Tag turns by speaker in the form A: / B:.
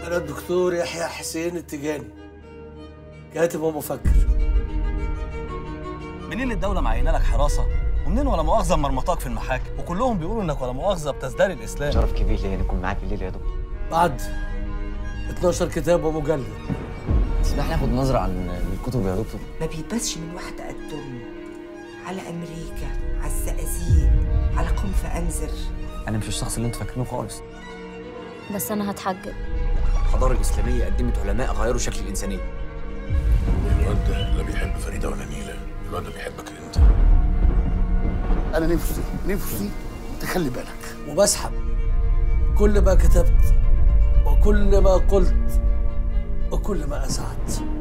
A: أنا الدكتور يحيى حسين التجاني كاتب ومفكر
B: منين الدولة معينة لك حراسة ومنين ولا مؤاخذة مرمطاك في المحاكم وكلهم بيقولوا انك ولا مؤاخذة بتزدري الاسلام
C: شرف كبير ليا نكون معاك الليله يا دكتور
A: بعد 12 كتاب ومجلد
C: تسمح لي اخد نظره عن الكتب يا دكتور
D: ما بيبسش من واحدة قدهم على أمريكا على الزقازيق على قم فأنذر
C: انا مش الشخص اللي انتوا فاكرينه خالص
E: بس أنا هتحجب
C: الحضاره الاسلاميه قدمت علماء غيروا شكل الانسانيه
F: الواد ده لا بيحب فريده ولا نيله الواد ده بيحبك انت
G: انا نفسي نفسي تخلي بالك
A: وبسحب كل ما كتبت وكل ما قلت وكل ما أسعدت